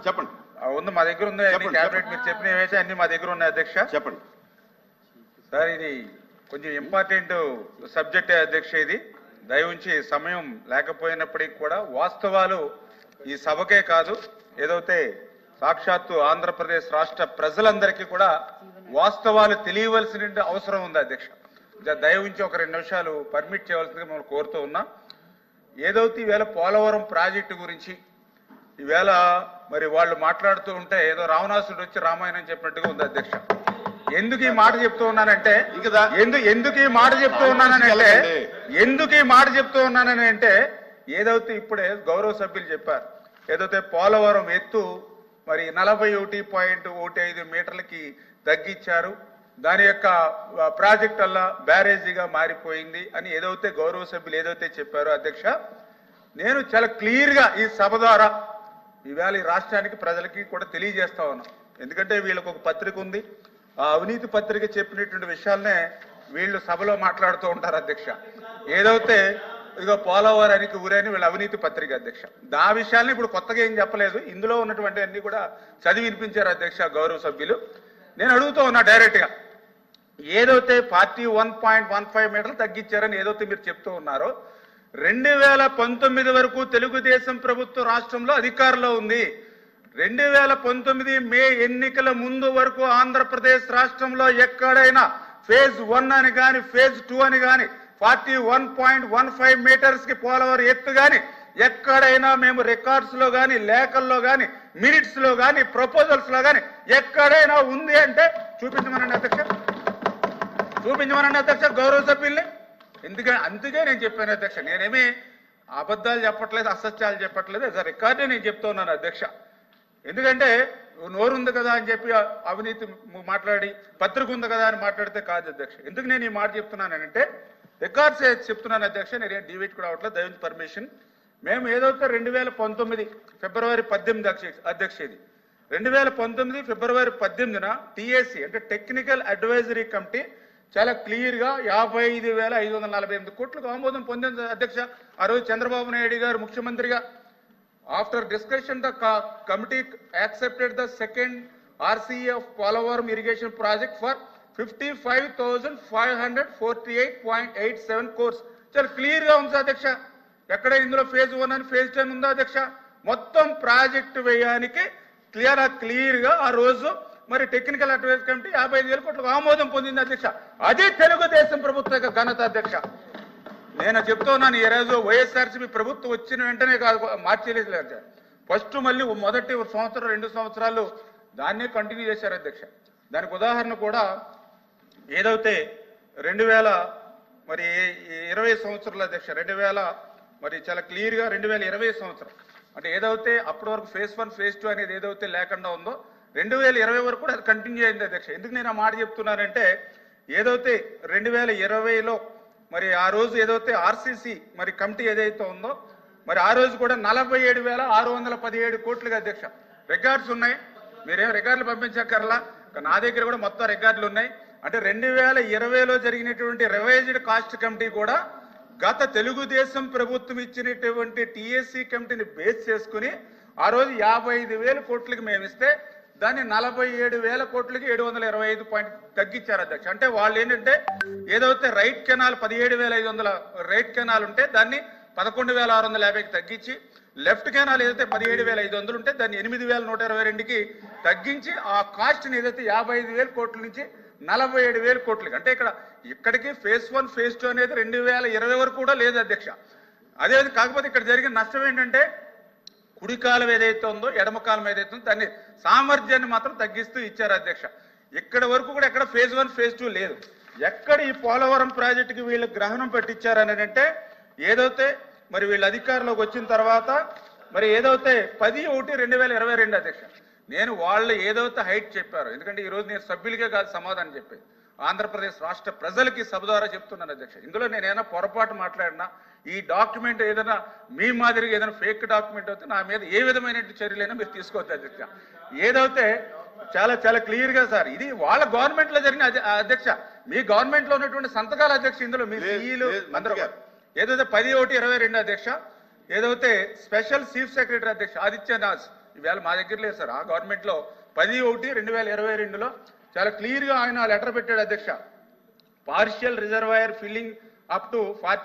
చెప్పండి ఆ, ఉంది మా దగ్గర ఉంది అన్ని చెప్పండి, క్యాబినెట్ మీరు చెప్పిన ఏవైతే అన్ని మా దగ్గర ఉన్నాయి అధ్యక్ష చెప్పండి సార్ ఇది కొంచెం ఇంపార్టెంట్ సబ్జెక్ట్ అధ్యక్ష ఇది దయ ఉంచి సమయం లేకపోయినప్పటికీ కూడా వాస్తవాలు ఈ సభకే కాదు ఏదైతే సాక్షాత్తు ఆంధ్రప్రదేశ్ రాష్ట్ర ప్రజలందరికీ కూడా వాస్తవాలు తెలియవలసిన అవసరం ఉంది అధ్యక్ష ద- దయ ఉంచి ఒక రెండు నిమిషాలు పర్మిట్ చేయవలసిందిగా మిమ్మల్ని కోరుతూ ఉన్నా ఏదైతే ఈవేళ పోలవరం ప్రాజెక్టు గురించి ఈవేళ మరి వాళ్ళు మాట్లాడుతూ ఉంటే ఏదో రావణాసుడు వచ్చి రామాయణం చెప్పినట్టుగా ఉంది అధ్యక్ష ఎందుకు ఈ మాట చెప్తూ ఉన్నానంటే ఇంకా ఎందు ఎందుకు ఈ మాట చెప్తూ ఉన్నానంటే ఎందుకు ఈ మాట చెప్తూ ఉన్నానని అంటే ఏదైతే ఇప్పుడే గౌరవ సభ్యులు చెప్పారు ఏదైతే పోలవరం ఎత్తు మరి నలభై ఒకటి పాయింట్ ఒకటి ఐదు మీటర్లకి తగ్గించారు దాని యొక్క ఆ, ప్రాజెక్ట్ వల్ల బ్యారేజీగా మారిపోయింది అని ఏదైతే గౌరవ సభ్యులు ఏదైతే చెప్పారో అధ్యక్ష నేను చాలా క్లియర్ గా ఈ సభ ద్వారా ఈవేళ ఈ రాష్ట్రానికి ప్రజలకి కూడా తెలియజేస్తా ఉన్నాం ఎందుకంటే వీళ్ళకి ఒక పత్రిక ఉంది ఆ అవినీతి పత్రిక చెప్పినటువంటి విషయాలనే వీళ్ళు సభలో మాట్లాడుతూ ఉంటారు అధ్యక్ష ఏదైతే ఇదిగో పోలవరానికి ఊరని వీళ్ళ అవినీతి పత్రిక అధ్యక్ష దా విషయాల్ని ఇప్పుడు కొత్తగా ఏం చెప్పలేదు ఇందులో ఉన్నటువంటి అన్ని కూడా చదివి వినిపించారు అధ్యక్ష గౌరవ సభ్యులు నేను అడుగుతూ ఉన్నా డైరెక్ట్ గా ఏదైతే party one point one five మీటర్లు తగ్గించారని ఏదైతే మీరు చెప్తూ ఉన్నారో రెండు వేల పంతొమ్మిది వరకు తెలుగుదేశం ప్రభుత్వం రాష్ట్రంలో అధికారంలో ఉంది రెండు వేల పంతొమ్మిది మే ఎన్నికల ముందు వరకు ఆంధ్రప్రదేశ్ రాష్ట్రంలో ఎక్కడైనా ఫేజ్ వన్ అని కానీ ఫేజ్ టూ అని కానీ forty one point one five meters కి పోలవరం ఎత్తు కానీ ఎక్కడైనా మేము రికార్డ్స్ లో కానీ లేఖల్లో కానీ మినిట్స్ లో కానీ ప్రపోజల్స్ లో కానీ ఎక్కడైనా ఉంది అంటే చూపించమనండి అధ్యక్ష చూపించమనండి అధ్యక్ష గౌరవ సభ్యుల్ని ఎందుకంటే అందుకే నేను చెప్పాను అధ్యక్ష నేనేమి అబద్ధాలు చెప్పట్లేదు అసత్యాలు చెప్పట్లేదు అది రికార్డే నేను చెప్తున్నాను అధ్యక్ష ఎందుకంటే నోరుంది కదా అని చెప్పి అవినీతి మాట్లాడి పత్రిక ఉంది కదా అని మాట్లాడితే కాదు అధ్యక్ష ఎందుకు నేను ఈ మాట చెప్తున్నానంటే రికార్డ్స్ చెప్తున్నాను అధ్యక్ష నేను డిబేట్ కూడా అవట్లేదు దయచేసి పర్మిషన్ మేము ఏదైతే రెండు వేల పంతొమ్మిది ఫిబ్రవరి పద్దెనిమిది అధ్యక్ష అధ్యక్ష ఇది రెండు వేల పంతొమ్మిది ఫిబ్రవరి పద్దెనిమిదిన టిఎస్సి అంటే టెక్నికల్ అడ్వైజరీ కమిటీ చాలా క్లియర్ గా యాభై ఐదు వేల ఐదు వందల నలభై ఎనిమిది కోట్లకు ఆమోదం పొందింది అధ్యక్ష ఆ రోజు చంద్రబాబు నాయుడు గారు ముఖ్యమంత్రిగా after discussion the committee accepted the second RCA of Polavaram irrigation project for fifty five thousand five hundred forty eight point eight seven crores చాలా క్లియర్ గా ఉంది అధ్యక్ష ఎక్కడ ఇందులో ఫేజ్ వన్ అని ఫేజ్ టెన్ ఉందా అధ్యక్ష మొత్తం ప్రాజెక్టు వ్యయానికి క్లియర్ క్లియర్ గా ఆ రోజు మరి టెక్నికల్ అడ్వైజ్ కమిటీ యాభై ఐదు వేల కోట్లకు ఆమోదం పొందింది అధ్యక్ష అది తెలుగుదేశం ప్రభుత్వ యొక్క ఘనత అధ్యక్ష నేను చెప్తున్నాను ఈ రోజు వైఎస్ఆర్సీపీ ప్రభుత్వం వచ్చిన వెంటనే కాదు మార్చేలేదు ఫస్ట్ మళ్ళీ మొదటి సంవత్సరం రెండు సంవత్సరాలు దాన్నే కంటిన్యూ చేశారు అధ్యక్ష దానికి ఉదాహరణ కూడా ఏదైతే రెండు వేల మరి ఈ ఇరవై సంవత్సరాల అధ్యక్ష రెండు వేల మరి చాలా క్లియర్గా రెండు వేల ఇరవై సంవత్సరం అంటే ఏదైతే అప్పటి వరకు ఫేజ్ వన్ ఫేజ్ టూ అనేది ఏదైతే లేకుండా ఉందో రెండు వేల ఇరవై వరకు కూడా అది కంటిన్యూ అయింది అధ్యక్ష ఎందుకు నేను ఆ మాట చెప్తున్నానంటే ఏదైతే రెండు వేల ఇరవైలో మరి ఆ రోజు ఏదైతే ఆర్సీసీ మరి కమిటీ ఏదైతే ఉందో మరి ఆ రోజు కూడా నలభై ఏడు వేల ఆరు వందల పదిహేడు కోట్లుగా అధ్యక్ష రికార్డ్స్ ఉన్నాయి మీరేం రికార్డులు పంపించక్కర్లా నా దగ్గర కూడా మొత్తం రికార్డులు ఉన్నాయి అంటే రెండు వేల ఇరవైలో జరిగినటువంటి రివైజ్డ్ కాస్ట్ కమిటీ కూడా గత తెలుగుదేశం ప్రభుత్వం ఇచ్చినటువంటి టిఎస్సి కమిటీని బేస్ చేసుకుని ఆ రోజు యాభై ఐదు వేల కోట్లకి మేము ఇస్తే దాన్ని నలభై ఏడు వేల కోట్లకి ఏడు వందల ఇరవై ఐదు పాయింట్ తగ్గించారు అధ్యక్ష అంటే వాళ్ళు ఏంటంటే ఏదైతే రైట్ కెనాల్ పదిహేడు వేల ఐదు వందల రైట్ కెనాల్ ఉంటే దాన్ని పదకొండు వేల ఆరు వందల యాభైకి తగ్గించి లెఫ్ట్ కెనాల్ ఏదైతే పదిహేడు వేల ఐదు వందలు ఉంటే దాన్ని ఎనిమిది వేల నూట ఇరవై రెండుకి తగ్గించి ఆ కాస్ట్ని ఏదైతే యాభై ఐదు వేల కోట్ల నుంచి నలభై ఏడు వేల కోట్లకి అంటే ఇక్కడ ఇక్కడికి ఫేజ్ వన్ ఫేజ్ టూ అనేది రెండు వేల ఇరవై వరకు కూడా లేదు అధ్యక్ష అదే కాకపోతే ఇక్కడ జరిగిన నష్టం ఏంటంటే కుడి కాలం ఏదైతే ఉందో ఎడమ కాలం ఏదైతే ఉందో దాన్ని సామర్థ్యాన్ని మాత్రం తగ్గిస్తూ ఇచ్చారు అధ్యక్ష ఇక్కడ వరకు కూడా ఎక్కడ ఫేజ్ వన్ ఫేజ్ టూ లేదు ఎక్కడ ఈ పోలవరం ప్రాజెక్టుకి వీళ్ళు గ్రహణం పెట్టించారని అంటే ఏదైతే మరి వీళ్ళు అధికారంలోకి వచ్చిన తర్వాత మరి ఏదైతే పది ఒకటి రెండు వేల ఇరవై రెండు అధ్యక్ష నేను వాళ్ళు ఏదైతే హైట్ చెప్పారో ఎందుకంటే ఈ రోజు నేను సభ్యులకే కాదు సమాధానం చెప్పేది ఆంధ్రప్రదేశ్ రాష్ట్ర ప్రజలకి సభ ద్వారా చెప్తున్నాను అధ్యక్ష ఇందులో నేను ఏదైనా పొరపాటు మాట్లాడినా ఈ డాక్యుమెంట్ ఏదైనా మీ మాదిరిగా ఏదైనా ఫేక్ డాక్యుమెంట్ అయితే నా మీద ఏ విధమైన చర్యలైనా మీరు తీసుకోవద్దు అధ్యక్ష ఏదైతే చాలా చాలా క్లియర్ గా సార్ ఇది వాళ్ళ గవర్నమెంట్ లో జరిగిన అధ్య- అధ్యక్ష మీ గవర్నమెంట్ లో ఉన్నటువంటి సంతకాల అధ్యక్ష ఇందులో మీ లేదు, సీఈలు లేదు, అందరూ మంత్రి గారు. ఏదైతే పది ఒకటి ఇరవై రెండు అధ్యక్ష ఏదైతే స్పెషల్ చీఫ్ సెక్రటరీ అధ్యక్ష ఆదిత్య నాథ్ ఈవేళ మా దగ్గర లేదు సార్ ఆ గవర్నమెంట్లో పది ఒకటి రెండు వేల ఇరవై రెండులో చాలా క్లియర్గా ఆయన లెటర్ పెట్టాడు అధ్యక్ష partial reservoir filling up to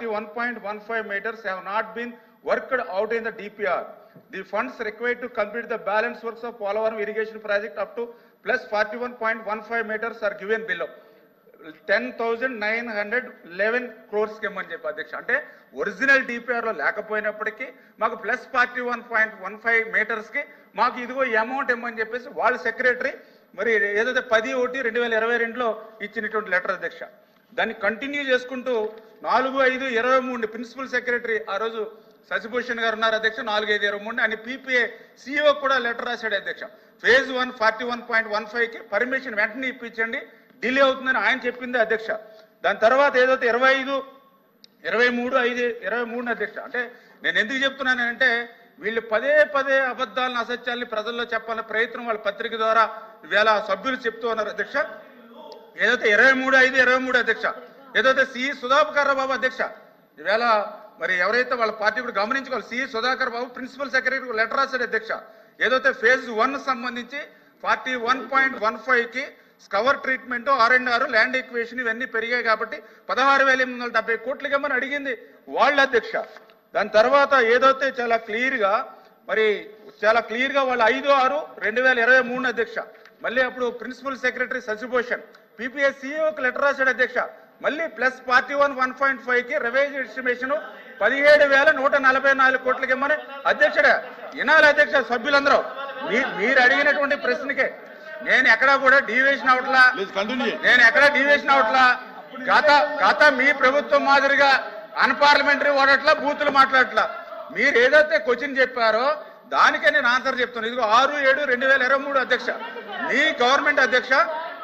41.15 meters have not been worked out in the DPR. The funds required to complete the balance works of Polavaram irrigation project up to plus 41.15 meters are given below. Ten thousand nine hundred eleven crores ఇమ్మని చెప్పి అధ్యక్ష అంటే original DPR లో లేకపోయినప్పటికీ మాకు plus forty one point one five meters కి మాకు ఇదిగో ఈ అమౌంట్ ఇమ్మని చెప్పేసి వాళ్ళ సెక్రటరీ మరి ఏదైతే పది ఒకటి రెండు వేల ఇరవై రెండులో ఇచ్చినటువంటి లెటర్ అధ్యక్ష దాన్ని కంటిన్యూ చేసుకుంటూ నాలుగు ఐదు ఇరవై మూడు ప్రిన్సిపల్ సెక్రటరీ ఆ రోజు శశిభూషణ్ గారు ఉన్నారు అధ్యక్ష నాలుగు ఐదు ఇరవై మూడు అని పీపీఏ సిఇఓ కూడా లెటర్ రాశాడు అధ్యక్ష phase one forty one point one five కి పర్మిషన్ వెంటనే ఇప్పించండి డిలే అవుతుందని ఆయన చెప్పింది అధ్యక్ష దాని తర్వాత ఏదైతే ఇరవై ఐదు ఇరవై మూడు ఐదు ఇరవై మూడు అధ్యక్ష అంటే నేను ఎందుకు చెప్తున్నానంటే వీళ్ళు పదే పదే అబద్ధాలను అసత్యాల్ని ప్రజల్లో చెప్పాలనే ప్రయత్నం వాళ్ళ పత్రిక ద్వారా ఇవాళ సభ్యులు చెప్తూ ఉన్నారు అధ్యక్ష ఏదైతే ఇరవై మూడు ఐదు ఇరవై మూడు అధ్యక్ష ఏదైతే సి సుధాకర్ బాబు అధ్యక్ష ఈవేళ మరి ఎవరైతే వాళ్ళ పార్టీ కూడా గమనించుకోవాలి C Sudhakar Babu principal secretary letter రాశాడు అధ్యక్ష ఏదైతే ఫేజ్ వన్ సంబంధించి forty one point one five కి స్కవర్ treatment R and R land equation ఇవన్నీ పెరిగాయి కాబట్టి పదహారు వేల ఎనిమిది వందల డెబ్బై కోట్లకి ఇవ్వమని అడిగింది వాళ్ళ అధ్యక్ష దాని తర్వాత ఏదైతే చాలా క్లియర్ గా మరి చాలా క్లియర్ గా వాళ్ళు ఐదు ఆరు రెండు వేల ఇరవై మూడు అధ్యక్ష మళ్ళీ అప్పుడు ప్రిన్సిపల్ సెక్రటరీ శశిభూషణ్ పీపీఎస్ సిఇఓకి లెటర్ రాశాడు అధ్యక్ష మళ్ళీ plus forty one one point five కి రివైజ్ ఎస్టిమేషన్ పదిహేడు వేల నూట నలభై నాలుగు కోట్లకి ఇమ్మని అధ్యక్షుడే వినాలి అధ్యక్ష సభ్యులందరూ మీ- మీరు అడిగినటువంటి ప్రశ్నకే నేను ఎక్కడా కూడా డీవియేషన్ అవట్లా ప్లీజ్ కంటిన్యూ నేను ఎక్కడ డీవియేషన్ అవట్లా గత గత మీ ప్రభుత్వం మాదిరిగా అన్పార్లమెంటరీ ఓడట్లా బూతులు మాట్లాడట్లా మీరు ఏదైతే క్వశ్చన్ చెప్పారో దానికే నేను ఆన్సర్ చెప్తున్నాను ఇదిగో ఆరు ఏడు రెండు వేల ఇరవై మూడు అధ్యక్ష మీ గవర్నమెంట్ అధ్యక్ష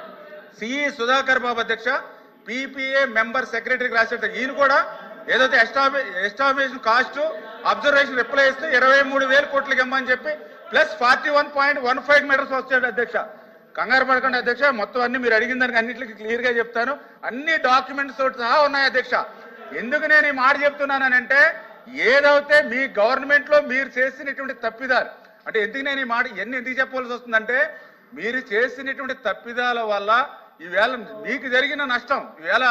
సిఈ సుధాకర్ బాబు అధ్యక్ష పీపీఏ మెంబర్ సెక్రటరీకి రాసేట ఈయన కూడా ఏదైతే ఎస్టాబ్లి ఎస్టాబ్లిషన్ కాస్ట్ అబ్జర్వేషన్ రిప్లై ఇస్తే ఇరవై మూడు వేల కోట్లకి ఇమ్మని చెప్పి plus forty one point one five meters వచ్చాడు అధ్యక్ష కంగారు పడకండి అధ్యక్ష మొత్తం అన్ని మీరు అడిగిన దానికి అన్నింటికి క్లియర్ గా చెప్తాను అన్ని డాక్యుమెంట్స్ తోటి సహా ఉన్నాయి అధ్యక్ష ఎందుకు నేను ఈ మాట చెప్తున్నానంటే ఏదైతే మీ గవర్నమెంట్ లో మీరు చేసినటువంటి తప్పిదాలు అంటే ఎందుకు నేను ఈ మాట ఎన్ని ఎందుకు చెప్పవలసి వస్తుందంటే మీరు చేసినటువంటి తప్పిదాల వల్ల ఈవేళ మీకు జరిగిన నష్టం ఈవేళ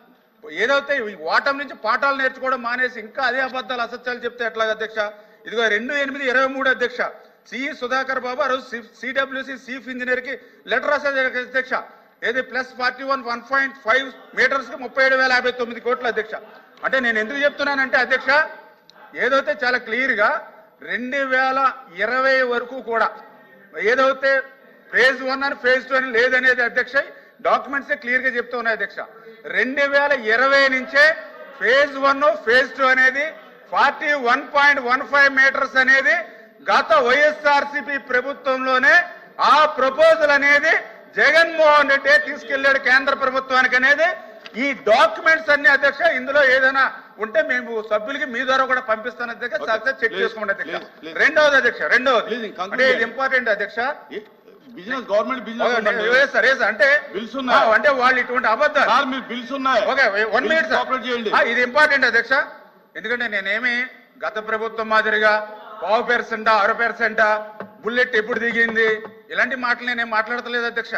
ఏదైతే ఈ ఓటమి నుంచి పాఠాలు నేర్చుకోవడం మానేసి ఇంకా అదే అబద్ధాలు అసత్యాలు చెప్తే ఎట్లాగ అధ్యక్ష ఇదిగో రెండు ఎనిమిది ఇరవై మూడు అధ్యక్ష సిఈ సుధాకర్ బాబు ఆ రోజు సిడబ్ల్యూసి చీఫ్ ఇంజనీర్ కి లెటర్ రాసేది అధ్యక్ష ఏది plus forty one one point five meters కి ముప్పై ఏడు వేల యాభై తొమ్మిది కోట్ల అధ్యక్ష అంటే నేను ఎందుకు చెప్తున్నానంటే అధ్యక్ష ఏదైతే చాలా క్లియర్ గా రెండు వేల ఇరవై వరకు కూడా ఏదైతే ఫేజ్ వన్ అని ఫేజ్ టూ అని లేదనేది అధ్యక్ష డాక్యుమెంట్స్ క్లియర్ గా చెప్తూ ఉన్నాయి అధ్యక్ష రెండు వేల ఇరవై నుంచే ఫేజ్ వన్ ఫేజ్ టూ అనేది forty one point one five meters అనేది గత వైఎస్ఆర్సీపీ ప్రభుత్వంలోనే ఆ ప్రపోజల్ అనేది జగన్మోహన్ రెడ్డి తీసుకెళ్లాడు కేంద్ర ప్రభుత్వానికి అనేది ఈ డాక్యుమెంట్స్ అన్ని అధ్యక్ష ఇందులో ఏదైనా ఉంటే మేము సభ్యులకి మీ ద్వారా కూడా పంపిస్తాను అధ్యక్ష Okay. సక్సెస్ చెక్ Please, చేసుకోండి అధ్యక్ష please, please. రెండవది అధ్యక్ష రెండవది Please, conclude అంటే ఇది చేయండి. ఇంపార్టెంట్ అధ్యక్ష బిజినెస్ గవర్నమెంట్ ఓకే, బిజినెస్ నేను- ఏ సార్ ఏ సార్ అంటే Bills ఉన్నాయి. ఆ, అంటే వాళ్ళు ఇటువంటి అబద్ధాలు సార్ మీరు బిల్స్ ఉన్నాయి okay one Bills minute sir cooperate చేయండి ఆ, ఇది ఇంపార్టెంట్ అధ్యక్ష ఎందుకంటే నేనేమి గత ప్రభుత్వం మాదిరిగా పావు పెర్సెంటా అర పెర్సెంటా బుల్లెట్ ఎప్పుడు దిగింది ఇలాంటి మాటలు నేనేం మాట్లాడతలేదు అధ్యక్ష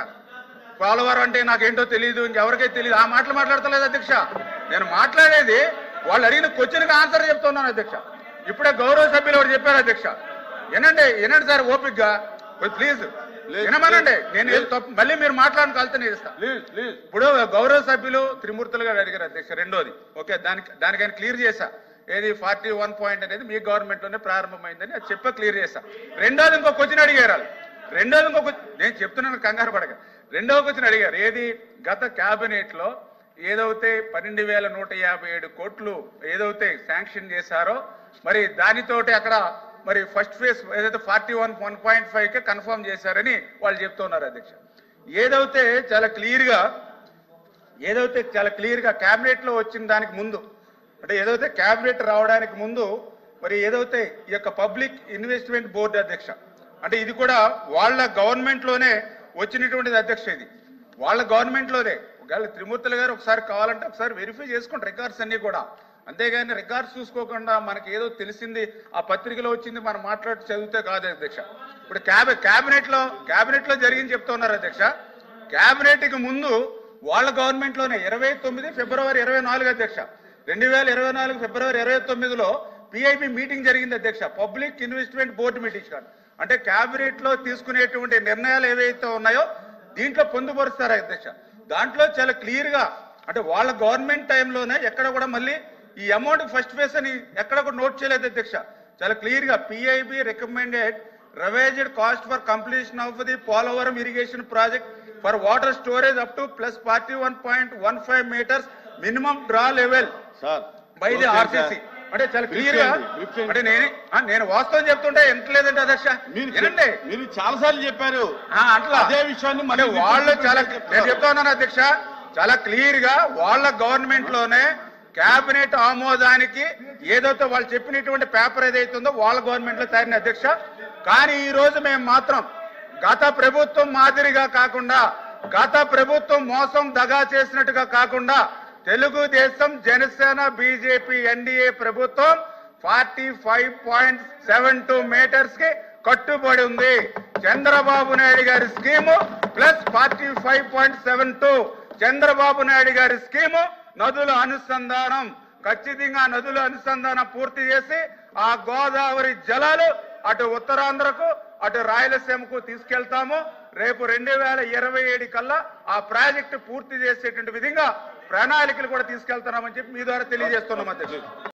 పోలవరం అంటే నాకేంటో తెలియదు ఇంకెవరికైతే తెలియదు ఆ మాటలు మాట్లాడతలేదు అధ్యక్ష నేను మాట్లాడేది వాళ్ళు అడిగిన క్వశ్చన్కి ఆన్సర్ చెప్తున్నాను అధ్యక్ష ఇప్పుడే గౌరవ సభ్యులు ఒకటి చెప్పారు అధ్యక్ష వినండి వినండి సార్ ఓపిక్గా ప్లీజ్ లేదు, వినమనండి లేదు, నేను లేదు. తప్పు- మళ్ళీ మీరు మాట్లాడిన కలితే నేను ఇస్తాను ప్లీజ్ ప్లీజ్ ఇప్పుడు గౌరవ సభ్యులు త్రిమూర్తులు గారు అడిగారు అధ్యక్ష రెండోది ఓకే దానికి దానికి ఆయన క్లియర్ చేశా ఏది ఫార్టీ వన్ పాయింట్ అనేది మీ గవర్నమెంట్ లోనే ప్రారంభమైందని అది చెప్ప క్లియర్ చేశా రెండోది ఇంకో క్వశ్చన్ అడిగారు వాళ్ళు. రెండోది ఇంకో question- నేను చెప్తున్నాను కంగారు పడక రెండవ క్వశ్చన్ అడిగారు ఏది గత కేబినెట్ లో ఏదైతే పన్నెండు వేల నూట యాభై ఏడు కోట్లు ఏదైతే శాంక్షన్ చేశారో మరి దానితోటి అక్కడ మరి ఫస్ట్ ఫేజ్ ఏదైతే forty one one point five కి కన్ఫర్మ్ చేశారని వాళ్ళు చెప్తున్నారు అధ్యక్ష ఏదైతే చాలా క్లియర్ గా ఏదైతే చాలా క్లియర్ గా కేబినెట్ లో వచ్చిన దానికి ముందు అంటే ఏదైతే కేబినెట్ రావడానికి ముందు మరి ఏదైతే ఈ యొక్క పబ్లిక్ ఇన్వెస్ట్మెంట్ బోర్డు అధ్యక్ష అంటే ఇది కూడా వాళ్ళ గవర్నమెంట్ లోనే వచ్చినటువంటిది అధ్యక్ష ఇది వాళ్ళ గవర్నమెంట్ లోనే ఒకవేళ త్రిమూర్తులు గారు ఒకసారి కావాలంటే ఒకసారి వెరిఫై చేసుకోండి రికార్డ్స్ అన్ని కూడా అంతేగాని రికార్డ్స్ చూసుకోకుండా మనకి ఏదో తెలిసింది ఆ పత్రికలో వచ్చింది మనం మాట్లాడి చదివితే కాదు అధ్యక్ష ఇప్పుడు క్యాబి క్యాబినెట్ లో క్యాబినెట్ లో జరిగింది చెప్తున్నారు అధ్యక్ష క్యాబినెట్ కి ముందు వాళ్ళ గవర్నమెంట్ లోనే ఇరవై తొమ్మిది ఫిబ్రవరి ఇరవై నాలుగు అధ్యక్ష రెండు వేల ఇరవై నాలుగు ఫిబ్రవరి ఇరవై తొమ్మిదిలో పిఐపి మీటింగ్ జరిగింది అధ్యక్ష పబ్లిక్ ఇన్వెస్ట్మెంట్ బోర్డు మీటింగ్ కాదు అంటే క్యాబినెట్ లో తీసుకునేటువంటి నిర్ణయాలు ఏవైతే ఉన్నాయో దీంట్లో పొందుపరుస్తారు అధ్యక్ష దాంట్లో చాలా క్లియర్ గా అంటే వాళ్ళ గవర్నమెంట్ టైంలోనే ఎక్కడ కూడా మళ్ళీ ఈ అమౌంట్ ఫస్ట్ ఫేస్ అని ఎక్కడ కూడా నోట్ చేయలేదు అధ్యక్ష చాలా క్లియర్ గా PIB recommended revised cost for completion of the Polavaram irrigation project for water storage up to plus forty one point one five meters minimum draw level sir by the RCC అంటే చాలా clear గా చేయండి, brief చేయండి. అంటే నేను ఆ, నేను వాస్తవం చెప్తుంటే ఎంత లేదంటే అధ్యక్ష మీరు వినండి మీరు చాలా సార్లు చెప్పారు ఆ, అట్లా అదే విషయాన్ని అంటే మళ్ళీ వాళ్ళు repeat చాలా చేస్తున్నారు. నేను చెప్తా ఉన్నాను అధ్యక్ష చాలా క్లియర్ గా వాళ్ళ గవర్నమెంట్ లోనే కేబినెట్ ఆమోదానికి ఏదైతే వాళ్ళు చెప్పినటువంటి పేపర్ ఏదైతే ఉందో వాళ్ళ గవర్నమెంట్ లో తయారైన అధ్యక్ష కానీ ఈ రోజు మేము మాత్రం గత ప్రభుత్వం మాదిరిగా కాకుండా గత ప్రభుత్వం మోసం దగా చేసినట్టుగా కాకుండా తెలుగుదేశం జనసేన బీజేపీ ఎన్డీఏ ప్రభుత్వం forty five point seven two meters కి కట్టుబడి ఉంది చంద్రబాబు నాయుడు గారి scheme plus forty five point seven two Chandrababu Naidu గారి స్కీము నదుల అనుసంధానం ఖచ్చితంగా నదుల అనుసంధానం పూర్తి చేసి ఆ గోదావరి జలాలు అటు ఉత్తరాంధ్రకు అటు రాయలసీమకు తీసుకెళ్తాము రేపు రెండు వేల ఇరవై ఏడు కల్లా ఆ ప్రాజెక్టు పూర్తి చేసేటువంటి విధంగా ప్రణాళికలు కూడా తీసుకెళ్తున్నామని చెప్పి మీ ద్వారా తెలియజేస్తున్నాం అధ్యక్షుడు